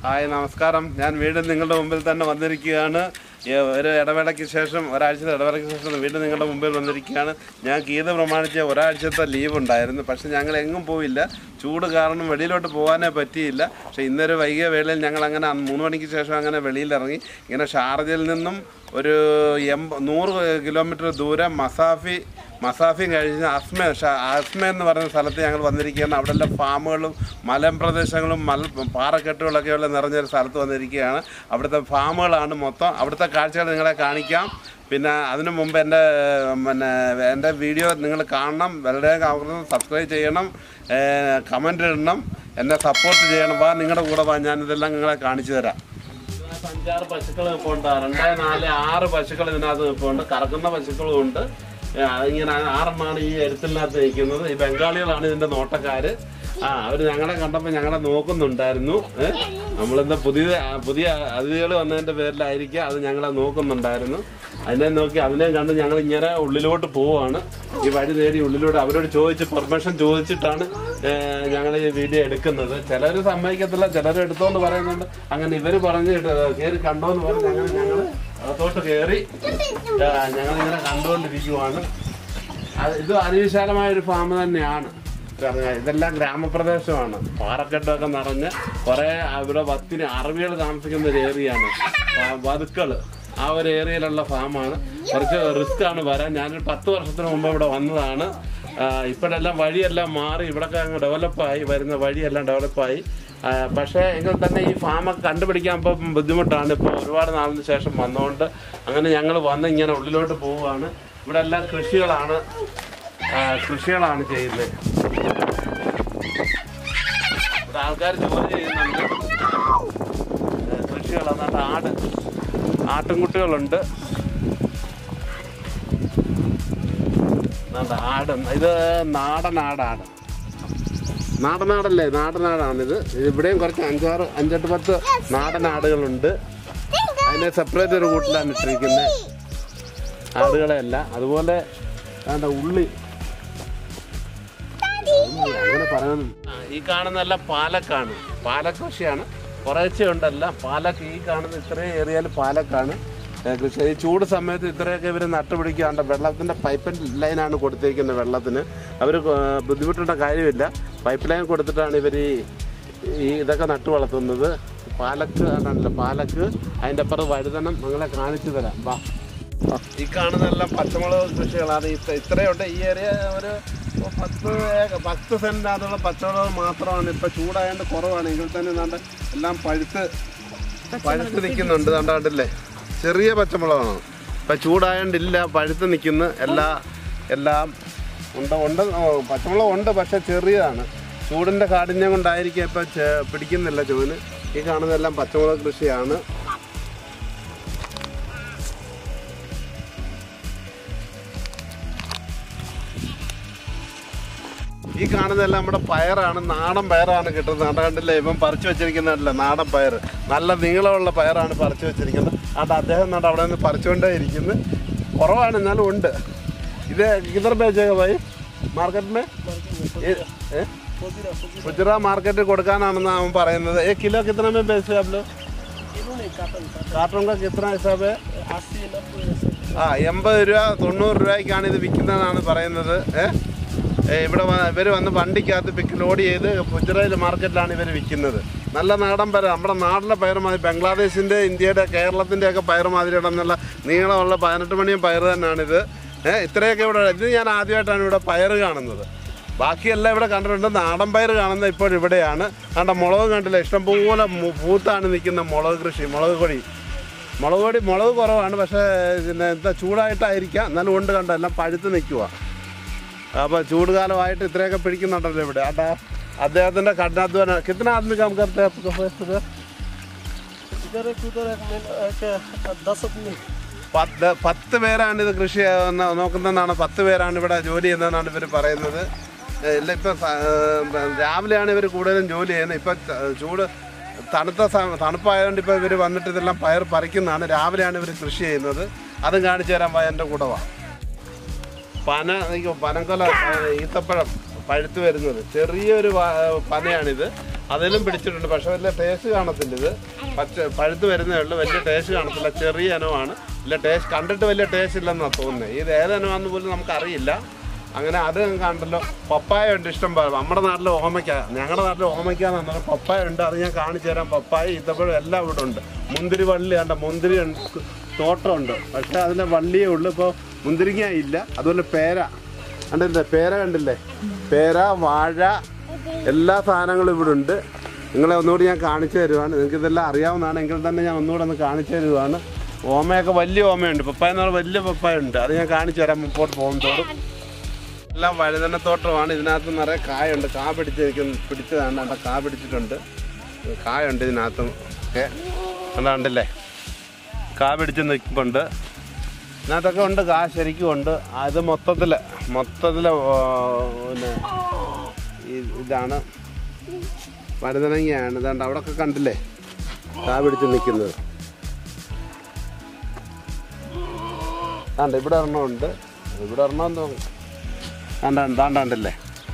hi നമസ്കാരം ഞാൻ വീണ്ടും നിങ്ങളുടെ മുമ്പിൽ തന്നെ വന്നിരിക്കുകയാണ് ഏ, ഒരു ഇടവേളയ്ക്ക് ശേഷം ഒരാഴ്ചത്തെ ഇടവേളയ്ക്ക് ശേഷം വീണ്ടും നിങ്ങളുടെ മുമ്പിൽ വന്നിരിക്കുകയാണ് ഞാൻ ഗീത പ്രമാണിച്ച് ഒരാഴ്ചത്തെ ലീവ് ഉണ്ടായിരുന്നു പക്ഷെ ഞങ്ങൾ എങ്ങും പോയില്ല ചൂട് കാരണം വെളിയിലോട്ട് പോകാനേ പറ്റിയില്ല പക്ഷെ ഇന്നൊരു വൈകിയ വേളയിൽ ഞങ്ങൾ അങ്ങനെ അന്ന് മൂന്ന് മണിക്ക് ശേഷം അങ്ങനെ വെളിയിലിറങ്ങി ഇങ്ങനെ ഷാർജയിൽ നിന്നും ഒരു എൺപ നൂറ് കിലോമീറ്റർ ദൂരം മസാഫി മസാഫി കഴിഞ്ഞ് അസ്മ ഷ- അസ്മ എന്ന് പറയുന്ന സ്ഥലത്ത് ഞങ്ങൾ വന്നിരിക്കുകയാണ് അവിടെ എല്ലാം ഫാമുകളും മലമ്പ്രദേശങ്ങളും മല പാറക്കെട്ടുകളൊക്കെയുള്ള നിറഞ്ഞൊരു സ്ഥലത്ത് വന്നിരിക്കുകയാണ് അവിടുത്തെ ഫാമുകളാണ് മൊത്തം അവിടുത്തെ കാഴ്ചകൾ നിങ്ങളെ കാണിക്കാം പിന്നെ അതിനു മുമ്പ് എൻ്റെ പിന്നെ എൻ്റെ വീഡിയോ നിങ്ങൾ കാണണം വളരെ ആഗ്രഹം സബ്സ്ക്രൈബ് ചെയ്യണം കമൻ്റ് ഇടണം എന്നെ സപ്പോർട്ട് ചെയ്യണം വാ നിങ്ങളുടെ കൂടെ വാ ഞാനിതെല്ലാം നിങ്ങളെ കാണിച്ചു തരാം അഞ്ചാറ് പശുക്കൾ ഇപ്പോൾ ഉണ്ട് രണ്ട് നാല് ആറ് പശുക്കൾ ഇതിനകത്ത് ഇപ്പോൾ ഉണ്ട് കറക്കുന്ന പശുക്കളും ഉണ്ട് ആ, ഇങ്ങനെ ആറെണ്ണമാണ് ഈ എഴുത്തിനകത്ത് നിൽക്കുന്നത് ഈ ബംഗാളികളാണ് ഇതിന്റെ നോട്ടക്കാര് ആ അവര് ഞങ്ങളെ കണ്ടപ്പോൾ ഞങ്ങളെ നോക്കുന്നുണ്ടായിരുന്നു ഏഹ് നമ്മളെന്താ പുതിയ പുതിയ അതിഥികൾ വന്നതിന്റെ പേരിലായിരിക്കും അത് ഞങ്ങളെ നോക്കുന്നുണ്ടായിരുന്നു അതിനെ നോക്കി അതിനെ കണ്ട് ഞങ്ങൾ ഇങ്ങനെ ഉള്ളിലോട്ട് പോവാണ് ഈ വഴി തേടി ഉള്ളിലോട്ട് അവരോട് ചോദിച്ച് പെർമിഷൻ ചോദിച്ചിട്ടാണ് ഞങ്ങൾ ഈ വീഡിയോ എടുക്കുന്നത് ചിലർ സമ്മതിക്കത്തില്ല ചിലർ എടുത്തോന്ന് പറയുന്നുണ്ട് അങ്ങനെ ഇവര് പറഞ്ഞ് കയറി കണ്ടോന്ന് പറഞ്ഞ് അങ്ങനെ ഞങ്ങൾ അകത്തോട്ട് കയറി ഞങ്ങൾ ഇങ്ങനെ കണ്ടുകൊണ്ടിരിക്കുവാണ് അത് ഇത് അതിവിശാലമായ ഒരു ഫാം തന്നെയാണ് കാരണം ഇതെല്ലാം ഗ്രാമപ്രദേശമാണ് പാറക്കെട്ടൊക്കെ നിറഞ്ഞ് കുറെ ഇവിടെ പത്തിന് അറബികൾ താമസിക്കുന്ന ഒരു ഏരിയയാണ് വതുക്കള് ആ ഒരു ഏരിയയിലുള്ള ഫാമാണ് കുറച്ച് റിസ്ക് ആണ് വരാൻ ഞാനൊരു പത്ത് വർഷത്തിന് മുമ്പ് ഇവിടെ വന്നതാണ് ആ, ഇപ്പോഴെല്ലാം വഴിയെല്ലാം മാറി ഇവിടൊക്കെ അങ്ങ് ഡെവലപ്പായി വരുന്ന വഴിയെല്ലാം ഡെവലപ്പായി ആ, പക്ഷേ എങ്കിൽ തന്നെ ഈ ഫാമൊക്കെ കണ്ടുപിടിക്കാൻ ഇപ്പം ബുദ്ധിമുട്ടാണ് ഇപ്പോൾ ഒരുപാട് നാളിന് ശേഷം വന്നുകൊണ്ട് അങ്ങനെ ഞങ്ങൾ വന്ന് ഇങ്ങനെ ഉള്ളിലോട്ട് പോവുകയാണ് ഇവിടെ എല്ലാം കൃഷികളാണ് ആ, കൃഷികളാണ് ചെയ്യുന്നത് ഇവിടെ ആൾക്കാർ ജോലി ചെയ്യുന്നുണ്ട് ആ, കൃഷികളാണ് എന്നിട്ട് ആട് ആട്ടിൻകുട്ടികളുണ്ട് എന്നിട്ട് ആട് ഇത് നാടൻ ആടാണ് നാടനാടല്ലേ നാടനാടാണിത് ഇവിടെയും കുറച്ച് അഞ്ചാറ് അഞ്ചെട്ട് പത്ത് നാടൻ ആടുകളുണ്ട് അതിനെ സെപ്പറേറ്റ് ഒരു കൂട്ടിലാണ് ഇട്ടിരിക്കുന്നത് ആടുകളെയല്ല അതുപോലെ വേണ്ട ഉള്ളി ഉള്ളി, അങ്ങനെ പറയാൻ ഈ കാണുന്നതെല്ലാം പാലക്കാണ് പാലക്ക് കൃഷിയാണ് കുറേശ്ശെ ഉണ്ടല്ല പാലക്ക് ഈ കാണുന്ന ഇത്രയും ഏരിയയിൽ പാലക്കാണ് ഏ, കൃഷി ഈ ചൂട് സമയത്ത് ഇത്രയൊക്കെ ഇവർ നട്ടുപിടിക്കാണ്ട് വെള്ളത്തിന്റെ പൈപ്പ് ലൈനാണ് കൊടുത്തിരിക്കുന്നത് വെള്ളത്തിന് അവർ ബുദ്ധിമുട്ടേണ്ട കാര്യമില്ല പൈപ്പ് ലൈൻ കൊടുത്തിട്ടാണ് ഇവർ ഈ ഈ ഇതൊക്കെ നട്ടു വളർത്തുന്നത് പാലക്ക് ആണല്ലോ പാലക്ക് അതിൻ്റെ അപ്പുറത്ത് വഴുതനം നിങ്ങളെ കാണിച്ചു തരാം വാ ഈ കാണുന്നതെല്ലാം പച്ചമുളക് കൃഷികളാണ് ഇത്ര ഇത്രയുണ്ട് ഈ ഏരിയ ഒരു പത്ത് ഏക്ക- പത്ത് സെന്റിനകത്തുള്ള പച്ചമുളക് മാത്രമാണ് ഇപ്പൊ ചൂടായതുകൊണ്ട് കുറവാണ് എങ്കിൽ തന്നെ ദാണ്ട് എല്ലാം പഴുത്ത് പഴുത്ത് നിൽക്കുന്നുണ്ട് ദാണ്ട കണ്ടില്ലേ ചെറിയ പച്ചമുളകാണ് ഇപ്പൊ ചൂടായതുകൊണ്ടില്ല പഴുത്ത് നിൽക്കുന്ന എല്ലാ എല്ലാം ഉണ്ട് ഉണ്ട് ഓ, പച്ചമുളക് ഉണ്ട് പക്ഷെ ചെറിയതാണ് ചൂടിന്റെ കാഠിന്യം കൊണ്ടായിരിക്കും ഇപ്പൊ ചെ- പിടിക്കുന്നില്ല ചൂന് ഈ കാണുന്നതെല്ലാം പച്ചമുളക് കൃഷിയാണ് ഈ കാണുന്നതെല്ലാം നമ്മുടെ പയറാണ് നാടൻ പയറാണ് കിട്ടുന്നത് നാടൻ കണ്ടില്ലേ ഇപ്പം പറിച്ചു വെച്ചിരിക്കുന്നില്ല നാടൻ പയർ നല്ല നീളമുള്ള പയറാണ് പറിച്ചു വെച്ചിരിക്കുന്നത് അത് അദ്ദേഹം നാട് അവിടെ നിന്ന് പറിച്ചുകൊണ്ടേ ഇരിക്കുന്നു കുറവാണ് എന്നാലും ഉണ്ട് ഇത് കിതർ ബേച്ചേക്ക് പോയി മാർക്കറ്റിന് ഗുജറ മാർക്കറ്റിൽ കൊടുക്കാനാണെന്ന് അവൻ പറയുന്നത് ഏ കിലോ കിतना में बेच रहे आप लोग कार्टून का कितना हिसाब है ആ എൺപത് രൂപ തൊണ്ണൂറ് രൂപയ്ക്കാണ് ഇത് വിൽക്കുന്നതെന്നാണ് പറയുന്നത് ഏ ഏ, ഇവിടെ ഇവർ വന്ന് വണ്ടിക്കകത്ത് പിക്ക് ലോഡ് ചെയ്ത് ഗുജറാൽ മാർക്കറ്റിലാണ് ഇവർ വിൽക്കുന്നത് നല്ല നാടൻ പയർ നമ്മുടെ നാട്ടിലെ പയർ മാതിരി ബംഗ്ലാദേശിൻ്റെ ഇന്ത്യയുടെ കേരളത്തിൻ്റെ ഒക്കെ പയർ മാതിരി എന്നുള്ള നീളമുള്ള പതിനെട്ട് മണിയും പയർ തന്നെയാണിത് ഏഹ് ഇത്രയൊക്കെ ഇവിടെ ഇത് ഞാൻ ആദ്യമായിട്ടാണ് ഇവിടെ പയർ കാണുന്നത് ബാക്കിയെല്ലാം ഇവിടെ കണ്ടിട്ടുണ്ട് നാടൻ പയർ കാണുന്നത് ഇപ്പോൾ ഇവിടെയാണ് കണ്ട മുളക് കണ്ടില്ല ഇഷ്ടംപോലെ മു- പൂത്താണ് നിൽക്കുന്ന മുളക് കൃഷി മുളക് കൊടി മുളക് പൊടി മുളക് കുറവാണ് പക്ഷേ പിന്നെ എന്താ ചൂടായിട്ടായിരിക്കാം എന്നാലും ഉണ്ട് കണ്ട എല്ലാം പഴുത്ത് നിൽക്കുക അപ്പോൾ ചൂടുകാലമായിട്ട് ഇത്രയൊക്കെ പിടിക്കുന്നുണ്ടല്ലോ ഇവിടെ അതാ അദ്ദേഹത്തിൻ്റെ കഠിനാധ്വാനം കിത്തന ആദ്മി കാം करते हैं आपको फर्स्ट इधर इधर एक उधर एक मिल एक दस आदमी പത്ത് പത്ത് പേരാണ് ഇത് കൃഷി ചെയ്യുന്ന- നോക്കുന്നതെന്നാണ് പത്ത് പേരാണ് ഇവിടെ ജോലി ചെയ്യുന്നതെന്നാണ് ഇവർ പറയുന്നത് ഏ, ഇല്ല ഇപ്പം സ- ഏ, രാവിലെയാണ് ഇവർ കൂടുതലും ജോലി ചെയ്യുന്നത് ഇപ്പം ത- ചൂട് തണുത്ത സ- തണുപ്പായതുകൊണ്ട് ഇപ്പോൾ ഇവർ വന്നിട്ട് ഇതെല്ലാം പയർ പറിക്കുന്നതാണ് രാവിലെയാണ് ഇവർ കൃഷി ചെയ്യുന്നത് അതും കാണിച്ചു തരാൻ പോയ എൻ്റെ കൂടെ വാ പന എനിക്ക് പനക്കൊല ഏ, ഈത്തപ്പഴം പഴുത്ത് വരുന്നത് ചെറിയൊരു വ- പനയാണിത് അതിലും പിടിച്ചിട്ടുണ്ട് പക്ഷെ വലിയ ടേസ്റ്റ് കാണത്തില്ല ഇത് പച്ച പഴുത്ത് വരുന്നേ ഉള്ളൂ വലിയ ടേസ്റ്റ് കാണത്തില്ല ചെറിയ ഇനമാണ് ഇല്ല ടേസ്റ്റ് കണ്ടിട്ട് വലിയ ടേസ്റ്റ് ഇല്ലെന്നാണ് തോന്നുന്നത് ഇത് ഏതിനമാണെന്ന് പോലും നമുക്കറിയില്ല അങ്ങനെ അത് കണ്ടല്ലോ പപ്പായ ഉണ്ട് ഇഷ്ടം പോലെ നമ്മുടെ നാട്ടിൽ ഓമയ്ക്ക ഞങ്ങളുടെ നാട്ടിൽ ഓമയ്ക്ക എന്ന് പറഞ്ഞാൽ പപ്പായ ഉണ്ട് അത് ഞാൻ കാണിച്ചു തരാം പപ്പായ ഈത്തപ്പഴം എല്ലാം ഇവിടെ ഉണ്ട് മുന്തിരി വള്ളി കണ്ട മുന്തിരി ഉണ്ട് തോട്ടമുണ്ട് പക്ഷെ അതിൻ്റെ വള്ളിയേ ഉള്ളൂ ഇപ്പോൾ മുന്തിരിങ്ങ ഇല്ല അതുപോലെ പേര കണ്ടില്ലേ പേര കണ്ടില്ലേ പേര വാഴ എല്ലാ സാധനങ്ങളും ഇവിടെ ഉണ്ട് നിങ്ങളെ ഒന്നുകൂടി ഞാൻ കാണിച്ചു തരുവാണ് നിങ്ങൾക്ക് ഇതെല്ലാം അറിയാവുന്നതാണ് എങ്കിൽ തന്നെ ഞാൻ ഒന്നുകൂടെ ഒന്ന് കാണിച്ചു തരുവാണ് ഓമയൊക്കെ വലിയ ഓമയുണ്ട് പപ്പായ എന്ന് പറഞ്ഞാൽ വലിയ പപ്പായ ഉണ്ട് അത് ഞാൻ കാണിച്ചു തരാം മുമ്പോട്ട് പോകുന്നതോറും എല്ലാം വഴുതനത്തോട്ടമാണ് ഇതിനകത്ത് നിറയെ കായുണ്ട് കാ പിടിച്ച് എനിക്ക് പിടിച്ചതാണ് കണ്ട കാ പിടിച്ചിട്ടുണ്ട് കായുണ്ട് ഇതിനകത്തും ഒക്കെ കണ്ടല്ലേ കാ പിടിച്ച് നിൽക്കുന്നുണ്ട് ഇതിനകത്തൊക്കെ ഉണ്ട് കാ ശരിക്കും ഉണ്ട് അത് മൊത്തത്തിൽ മൊത്തത്തിൽ പിന്നെ ഈ- ഇതാണ് വഴുതനങ്ങയാണ് ഇതാണ്ട് അവിടെ ഒക്കെ കണ്ടില്ലേ കാ പിടിച്ച് നിൽക്കുന്നത് ആണ്ട് ഇവിടെ ഒരെണ്ണമുണ്ട് ഇവിടെ ഒരെണ്ണം തോന്നുന്നു കണ്ടാണ്ട് താണ്ടാണ്ടല്ലേ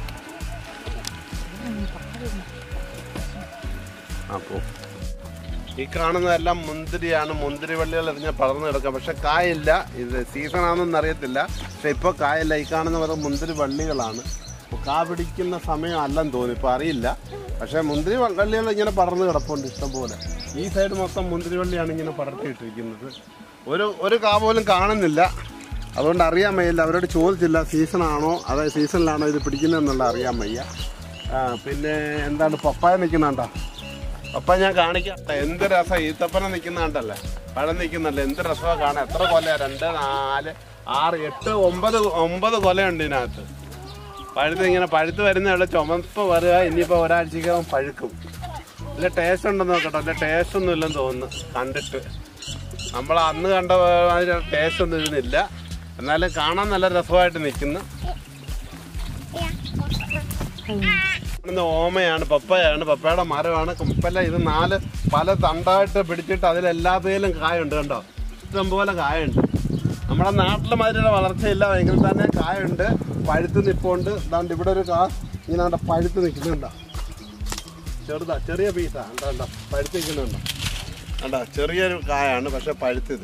അപ്പോ ഈ കാണുന്നതെല്ലാം മുന്തിരിയാണ് മുന്തിരി വള്ളികൾ എറിഞ്ഞാൽ പടർന്നു കിടക്കാം പക്ഷെ കായില്ല ഇത് സീസൺ ആണെന്നൊന്നും അറിയത്തില്ല പക്ഷെ ഇപ്പോൾ കായില്ല ഈ കാണുന്ന പോലെ മുന്തിരി വള്ളികളാണ് അപ്പോൾ കാ പിടിക്കുന്ന സമയം അല്ലെന്ന് തോന്നി ഇപ്പോൾ അറിയില്ല പക്ഷെ മുന്തിരി വള്ളികൾ ഇങ്ങനെ പടർന്നു കിടപ്പുണ്ട് ഇഷ്ടംപോലെ ഈ സൈഡ് മൊത്തം മുന്തിരി വള്ളിയാണ് ഇങ്ങനെ പടർത്തിയിട്ടിരിക്കുന്നത് ഒരു ഒരു കാ പോലും കാണുന്നില്ല അതുകൊണ്ട് അറിയാൻ വയ്യല്ല അവരോട് ചോദിച്ചില്ല സീസൺ ആണോ അതായത് സീസണിലാണോ ഇത് പിടിക്കുന്നതെന്നുള്ള അറിയാൻ വയ്യ ആ, പിന്നെ എന്താണ് പപ്പായ നിൽക്കുന്നുണ്ടോ പപ്പായ ഞാൻ കാണിക്കാം എന്ത് രസം ഈത്തപ്പന നിൽക്കുന്നുണ്ടല്ലേ പഴം നിൽക്കുന്നല്ലേ എന്ത് രസമാണ് കാണാൻ എത്ര കൊലയാ രണ്ട് നാല് ആറ് എട്ട് ഒമ്പത് ഒമ്പത് കൊലയുണ്ട് ഇതിനകത്ത് പഴുത്ത് ഇങ്ങനെ പഴുത്ത് വരുന്നേ ചുമപ്പ് വരിക ഇനിയിപ്പോൾ ഒരാഴ്ചക്കകം പഴുക്കും ഇല്ല ടേസ്റ്റ് ഉണ്ടെന്ന് നോക്കട്ടെ അല്ല ടേസ്റ്റ് ഒന്നും ഇല്ലെന്ന് തോന്നുന്നു കണ്ടിട്ട് നമ്മൾ അന്ന് കണ്ട അതിന് ടേസ്റ്റ് ഒന്നും ഇതിനില്ല എന്നാലും കാണാൻ നല്ല രസമായിട്ട് നിൽക്കുന്നു ഇന്ന് ഓമയാണ് പപ്പയാണ് പപ്പയുടെ മരമാണ് കുമ്പല ഇത് നാല് പല തണ്ടായിട്ട് പിടിച്ചിട്ട് അതിലെല്ലാത്തിലും കായുണ്ട് കണ്ടോ ഇഷ്ടംപോലെ കായുണ്ട് നമ്മുടെ നാട്ടിലെ മാതിരിയുള്ള വളർച്ചയില്ല എങ്കിൽ തന്നെ കായുണ്ട് പഴുത്ത് നിപ്പുണ്ട് ദാണ്ട് ഇവിടെ ഒരു കാ ഇങ്ങനെ കണ്ടോ പഴുത്ത് നിൽക്കുന്നുണ്ടോ ചെറുതാ ചെറിയ പീസാ കണ്ടോ കണ്ടോ പഴുത്ത് നിൽക്കുന്നുണ്ടോ കണ്ടോ ചെറിയൊരു കായാണ് പക്ഷെ പഴുത്തത്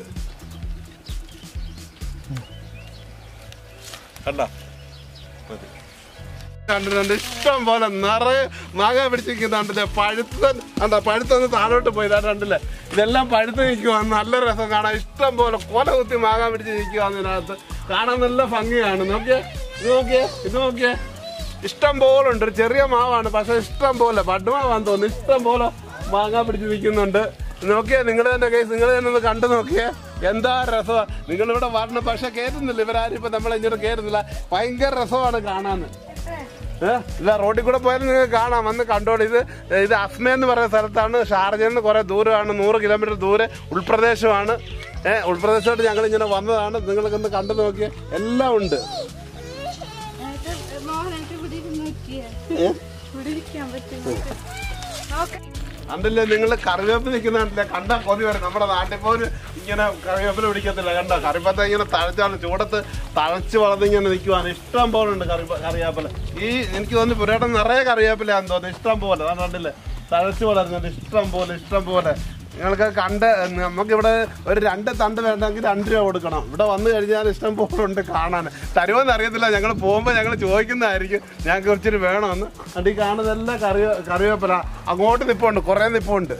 കണ്ടോ മതി കണ്ടിട്ടുണ്ട് ഇഷ്ടം പോലെ നിറയെ മാങ്ങ പിടിച്ചിരിക്കുന്നുണ്ടല്ലേ പഴുത്ത കണ്ടോ പഴുത്തൊന്ന് താഴോട്ട് പോയി ദാ കണ്ടില്ലേ ഇതെല്ലാം പഴുത്ത് നിൽക്കുവാണ് നല്ല രസം കാണാൻ ഇഷ്ടം പോലെ കൊല കുത്തി മാങ്ങ പിടിച്ച് നിൽക്കുവാണ് ഇതിനകത്ത് കാണാൻ നല്ല ഭംഗിയാണ് നോക്കിയേ ഇത് നോക്കിയേ ഇത് നോക്കിയേ ഇഷ്ടം പോലെ ഉണ്ട് ഒരു ചെറിയ മാവാണ് പക്ഷെ ഇഷ്ടം പോലെ പട്ടുമാവാന്ന് തോന്നുന്നു ഇഷ്ടം പോലെ മാങ്ങ പിടിച്ച് നിൽക്കുന്നുണ്ട് നോക്കിയേ നിങ്ങൾ തന്നെ കേസ് നിങ്ങൾ തന്നെ ഒന്ന് കണ്ടു നോക്കിയേ എന്താ രസമാ നിങ്ങൾ ഇവിടെ വരണം പക്ഷെ കേട്ടുന്നില്ല ഇവരാരും ഇപ്പൊ നമ്മളെ ഇങ്ങോട്ട് കേറുന്നില്ല ഭയങ്കര രസമാണ് കാണാന്ന് ഏഹ് ഇല്ല റോഡിൽ കൂടെ പോയാലും നിങ്ങൾക്ക് കാണാം വന്ന് കണ്ടോളൂ ഇത് ഇത് അസ്മ എന്ന് പറയുന്ന സ്ഥലത്താണ് ഷാർജയിൽ നിന്ന് കുറെ ദൂരമാണ് നൂറ് കിലോമീറ്റർ ദൂരെ ഉൾപ്രദേശമാണ് ഏഹ് ഉൾപ്രദേശമായിട്ട് ഞങ്ങൾ ഇങ്ങനെ വന്നതാണ് നിങ്ങളൊക്കെ ഒന്ന് കണ്ടു നോക്കിയേ എല്ലാം ഉണ്ട് മോഹനായിട്ട് ഇവിടെ ഇരുന്ന് നോക്കിയേ ഇവിടെ ഇരിക്കാൻ പറ്റും കണ്ടില്ലേ നിങ്ങൾ കറിവേപ്പ് നിൽക്കുന്ന കണ്ടില്ലേ കണ്ടാ കൊതി വരും നമ്മുടെ നാട്ടിൽ പോലും ഇങ്ങനെ കറിവേപ്പില പിടിക്കത്തില്ല കണ്ടോ കറിപ്പത്ത ഇങ്ങനെ തഴച്ചാണ് ചൂടത്ത് തഴച്ച് വളർന്ന് ഇങ്ങനെ നിൽക്കുവാണ് ഇഷ്ടം പോലെ ഉണ്ട് കറി കറിവേപ്പില ഈ എനിക്ക് തോന്നുന്നു പുരേട്ടം നിറയെ കറിവേപ്പിലാന്ന് തോന്നുന്നു ഇഷ്ടം പോലെ അതാണ് കണ്ടില്ലേ തഴച്ച് വളരുന്നുണ്ട് ഇഷ്ടം പോലെ ഇഷ്ടം പോലെ നിങ്ങൾക്ക് കണ്ട് നമുക്കിവിടെ ഒരു രണ്ട് തണ്ട് വേണ്ടെങ്കിൽ രണ്ട് രൂപ കൊടുക്കണം ഇവിടെ വന്നു കഴിഞ്ഞാൽ ഇഷ്ടം പോലെ ഉണ്ട് കാണാൻ തരുമെന്ന് അറിയത്തില്ല ഞങ്ങൾ പോകുമ്പോൾ ഞങ്ങൾ ചോദിക്കുന്നതായിരിക്കും ഞങ്ങൾക്ക് കുറച്ചിട്ട് വേണമെന്ന് അത് ഈ കാണുന്നതെല്ലാം കറി കറിവേപ്പില അങ്ങോട്ട് നിപ്പുണ്ട് കുറേ നിപ്പുണ്ട്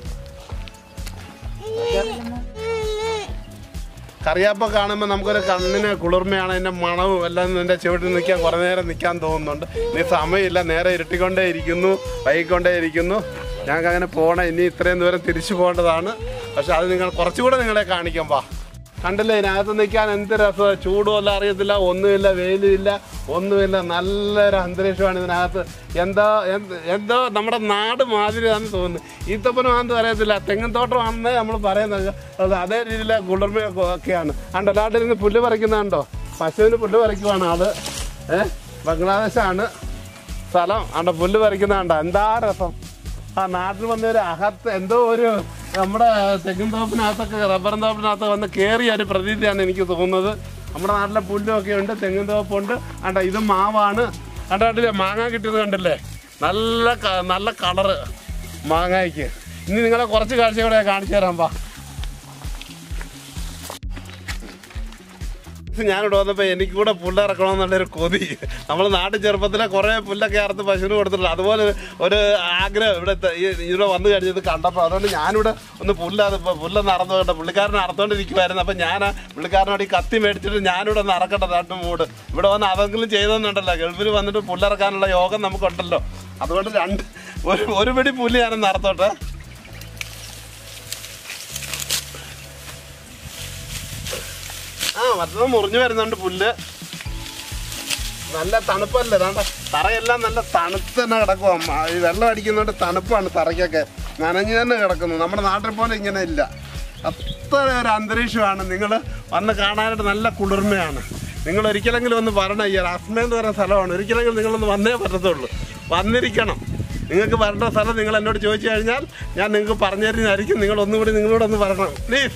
കറിയാപ്പ കാണുമ്പോൾ നമുക്കൊരു കണ്ണിന് കുളിർമയാണ് അതിൻ്റെ മണവും എല്ലാം എൻ്റെ ചുവട്ടിൽ നിൽക്കാൻ കുറേ നേരം നിൽക്കാൻ തോന്നുന്നുണ്ട് ഇനി സമയമില്ല നേരെ ഇരുട്ടിക്കൊണ്ടേ ഇരിക്കുന്നു വൈകിക്കൊണ്ടേ ഇരിക്കുന്നു ഞങ്ങൾക്ക് അങ്ങനെ പോകണം ഇനി ഇത്രയും ദൂരം തിരിച്ചു പോകേണ്ടതാണ് പക്ഷെ അത് നിങ്ങൾ കുറച്ചുകൂടെ നിങ്ങളെ കാണിക്കാം വാ കണ്ടില്ലേ ഇതിനകത്ത് നിൽക്കാൻ എന്ത് രസമാണ് ചൂടുമല്ല അറിയത്തില്ല ഒന്നുമില്ല വെയിലുമില്ല ഒന്നുമില്ല നല്ലൊരു അന്തരീക്ഷമാണ് ഇതിനകത്ത് എന്താ എന്ത് എന്തോ നമ്മുടെ നാട് മാതിരിയാണെന്ന് തോന്നുന്നു ഈത്തപ്പനമാണെന്ന് അറിയത്തില്ല തെങ്ങിൻ തോട്ടമാണെന്നേ നമ്മൾ പറയുന്നത് അത് അതേ രീതിയിലെ കുളിർമയൊക്കെ ഒക്കെയാണ് കണ്ടോ നാട്ടിൽ നിന്ന് പുല്ല് പറിക്കുന്നുണ്ടോ പശുവിന് പുല്ല് പറിക്കുവാണ് അത് ഏഹ് ബംഗ്ലാദേശാണ് സ്ഥലം അവിടെ പുല്ല് പറിക്കുന്നുണ്ടോ എന്താ രസം ആ നാട്ടിൽ വന്ന ഒരു അകത്ത് എന്തോ ഒരു നമ്മുടെ തെങ്ങിൻ തോപ്പിനകത്തൊക്കെ റബ്ബറും തോപ്പിനകത്ത് വന്ന് കയറിയ ഒരു പ്രതീതിയാണ് എനിക്ക് തോന്നുന്നത് നമ്മുടെ നാട്ടിലെ പുല്ലൊക്കെ ഉണ്ട് തെങ്ങിൻ തോപ്പുണ്ട് അണ്ട ഇത് മാവാണ് അണ്ടാണ്ടില്ലേ മാങ്ങ കിട്ടിയത് കണ്ടില്ലേ നല്ല ക- നല്ല കളറ് മാങ്ങയ്ക്ക് ഇനി നിങ്ങളെ കുറച്ച് കാഴ്ച കൂടെ കാണിച്ചു തരാം പാ ഞാനിവിടെ വന്നപ്പോൾ എനിക്ക് കൂടെ പുല്ലിറക്കണമെന്നുള്ളൊരു കൊതി നമ്മൾ നാട്ടിൽ ചെറുപ്പത്തിലെ കുറേ പുല്ലൊക്കെ അറുത്ത് പശുവിന് കൊടുത്തിട്ടുണ്ട് അതുപോലെ ഒരു ആഗ്രഹം ഇവിടെ ത- ഈ- ഇവിടെ വന്നു കഴിഞ്ഞത് കണ്ടപ്പോൾ അതുകൊണ്ട് ഞാനിവിടെ ഒന്ന് പുല്ലത് പുല്ലൊന്ന് അറന്നു കേട്ടോ പുള്ളിക്കാരനെ അറുത്തോണ്ടിരിക്കുമായിരുന്നു അപ്പം ഞാൻ ആ പുള്ളിക്കാരനോട് ഈ കത്തി മേടിച്ചിട്ട് ഞാനിവിടെ ഒന്ന് അറക്കട്ടെ നാട്ടു മൂട് ഇവിടെ വന്ന് അതെങ്കിലും ചെയ്തെന്നുണ്ടല്ലോ ഗൾഫിൽ വന്നിട്ട് പുല്ലിറക്കാനുള്ള യോഗം നമുക്കുണ്ടല്ലോ അതുകൊണ്ട് രണ്ട് ഒരു ഒരു പിടി പുല്ല് ഞാനൊന്ന് അറുത്തോട്ടെ ആ മറ്റത് മുറിഞ്ഞു വരുന്നുണ്ട് പുല്ല് നല്ല തണുപ്പല്ലേ ദാണ്ട തറയെല്ലാം നല്ല തണുത്ത് തന്നെ കിടക്കും ഈ വെള്ളം അടിക്കുന്നതുകൊണ്ട് തണുപ്പാണ് തറയ്ക്കൊക്കെ നനഞ്ഞു തന്നെ കിടക്കുന്നു നമ്മുടെ നാട്ടിൽ പോലെ ഇങ്ങനെ ഇല്ല അത്ര ഒരു അന്തരീക്ഷമാണ് നിങ്ങൾ വന്ന് കാണാനായിട്ട് നല്ല കുളിർമയാണ് നിങ്ങൾ ഒരിക്കലെങ്കിലും ഒന്ന് പറഞ്ഞ ഈ അസ്മ എന്ന് പറയുന്ന സ്ഥലമാണ് ഒരിക്കലെങ്കിലും നിങ്ങളൊന്ന് വന്നേ പറ്റത്തുള്ളൂ വന്നിരിക്കണം നിങ്ങൾക്ക് വരേണ്ട സ്ഥലം നിങ്ങൾ എന്നോട് ചോദിച്ചു കഴിഞ്ഞാൽ ഞാൻ നിങ്ങൾക്ക് പറഞ്ഞു തരുന്നതായിരിക്കും നിങ്ങൾ ഒന്നുകൂടി നിങ്ങളോടൊന്ന് പറയണം പ്ലീസ്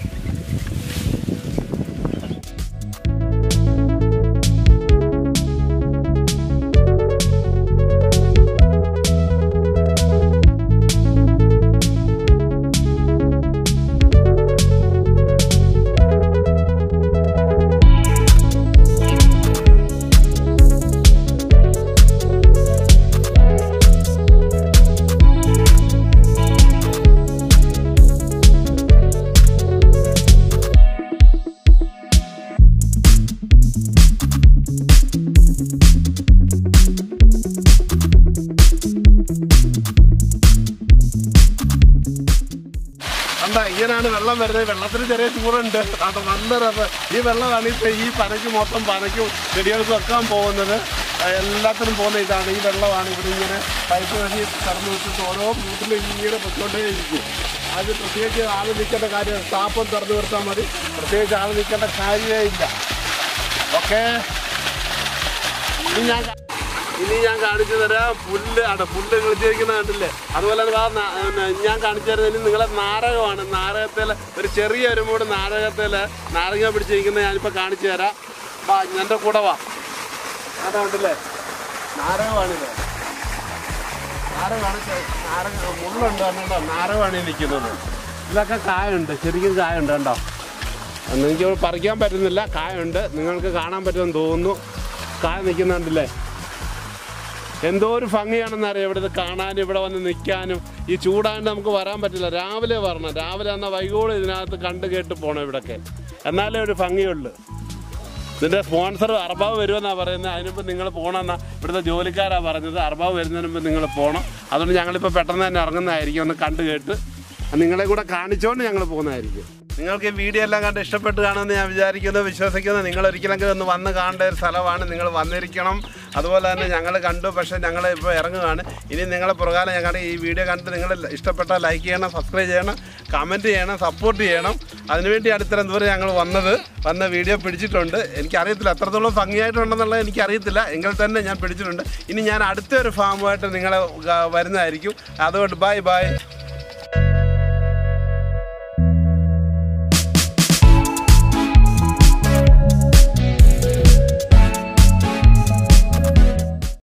കണ്ട ഇങ്ങനെയാണ് വെള്ളം വരുന്നത് വെള്ളത്തിന് ചെറിയ ചൂടുണ്ട് കണ്ട നല്ല രസം ഈ വെള്ളമാണ് ഇപ്പൊ ഈ പനയ്ക്ക് മൊത്തം പനയ്ക്കും ചെടികൾക്കും വെക്കാൻ പോകുന്നത് ആ, എല്ലാത്തിനും പോകുന്ന ഇതാണ് ഈ വെള്ളമാണ് ഇവിടെ ഇങ്ങനെ പൈപ്പ് വഴി കടന്നു വെച്ചിട്ട് ഓരോ വീട്ടിലും ഇങ്ങനെ പൊയ്ക്കൊണ്ടേ ഇരിക്കും അത് പ്രത്യേകിച്ച് ആൾ നിൽക്കേണ്ട കാര്യം ടാപ്പം തുറന്നു നിർത്താൽ മതി പ്രത്യേകിച്ച് ആൾ നിൽക്കേണ്ട കാര്യമേ ഇല്ല ഓക്കേ ഇനി ഞാൻ കാ- ഇനി ഞാൻ കാണിച്ചു തരാം പുല്ല് ആണ് പുല്ല് കളിച്ചിരിക്കുന്ന കണ്ടില്ലേ അതുപോലെ തന്നെ ആ നാ- പിന്നെ ഞാൻ കാണിച്ചു തരുന്നതിന് നിങ്ങളെ നാരകമാണ് നാരകത്തിൽ ഒരു ചെറിയ ഒരു മൂട് നാരകത്തിൽ നാരങ്ങ പിടിച്ചിരിക്കുന്നത് ഞാനിപ്പോൾ കാണിച്ചു തരാം വാ എൻ്റെ കൂടെ വാ അതാ കണ്ടില്ലേ നാരകമാണിത് നാരകമാണ് ചെ- നാരക മുള്ളുണ്ട് കണ്ടോ നാരകമാണ് ഈ നിൽക്കുന്നത് ഇതിലൊക്കെ കായുണ്ട് ശരിക്കും കായുണ്ട് കണ്ടോ അന്ന് എനിക്ക് പറിക്കാൻ പറ്റുന്നില്ല കായുണ്ട് നിങ്ങൾക്ക് കാണാൻ പറ്റുമെന്ന് തോന്നുന്നു കായ നിൽക്കുന്നുണ്ടല്ലേ എന്തോ ഒരു ഭംഗിയാണെന്ന് അറിയാം ഇവിടെ ഇത് കാണാനും ഇവിടെ വന്ന് നിൽക്കാനും ഈ ചൂടാണ്ട് നമുക്ക് വരാൻ പറ്റില്ല രാവിലെ വരണം രാവിലെ എന്നാൽ വൈകോളം ഇതിനകത്ത് കണ്ട് കേട്ട് പോകണം ഇവിടൊക്കെ എന്നാലേ ഒരു ഭംഗിയുള്ളൂ ഇതിൻ്റെ സ്പോൺസർ അർബാവ് വരുമെന്നാണ് പറയുന്നത് അതിനിപ്പോൾ നിങ്ങൾ പോകണമെന്നാ ഇവിടുത്തെ ജോലിക്കാരാണ് പറഞ്ഞത് അർബാവ് വരുന്നതിന് മുമ്പ് നിങ്ങൾ പോകണം അതുകൊണ്ട് ഞങ്ങളിപ്പോൾ പെട്ടെന്ന് തന്നെ ഇറങ്ങുന്നതായിരിക്കും ഒന്ന് കണ്ട് കേട്ട് നിങ്ങളെ കൂടെ കാണിച്ചുകൊണ്ട് ഞങ്ങൾ പോകുന്നതായിരിക്കും നിങ്ങൾക്ക് ഈ വീഡിയോ എല്ലാം കണ്ട് ഇഷ്ടപ്പെട്ട് കാണുമെന്ന് ഞാൻ വിചാരിക്കുന്നു വിശ്വസിക്കുന്നു നിങ്ങൾ ഒരിക്കലെങ്കിലും ഒന്ന് വന്ന് കാണേണ്ട ഒരു സ്ഥലമാണ് നിങ്ങൾ വന്നിരിക്കണം അതുപോലെ തന്നെ ഞങ്ങൾ കണ്ടു പക്ഷേ ഞങ്ങൾ ഇപ്പോൾ ഇറങ്ങുകയാണ് ഇനി നിങ്ങളെ പുറകാലം ഞങ്ങളുടെ ഈ വീഡിയോ കണ്ടിട്ട് നിങ്ങൾ ഇഷ്ടപ്പെട്ടാൽ ലൈക്ക് ചെയ്യണം സബ്സ്ക്രൈബ് ചെയ്യണം കമൻറ്റ് ചെയ്യണം സപ്പോർട്ട് ചെയ്യണം അതിനുവേണ്ടിയാണ് ഇത്രയും ദൂരം ഞങ്ങൾ വന്നത് വന്ന വീഡിയോ പിടിച്ചിട്ടുണ്ട് എനിക്കറിയത്തില്ല എത്രത്തോളം ഭംഗിയായിട്ടുണ്ടെന്നുള്ളത് എനിക്കറിയത്തില്ല എങ്കിൽ തന്നെ ഞാൻ പിടിച്ചിട്ടുണ്ട് ഇനി ഞാൻ അടുത്ത ഒരു ഫാമുമായിട്ട് നിങ്ങളെ ആ, വരുന്നതായിരിക്കും അതുകൊണ്ട് ബൈ ബൈ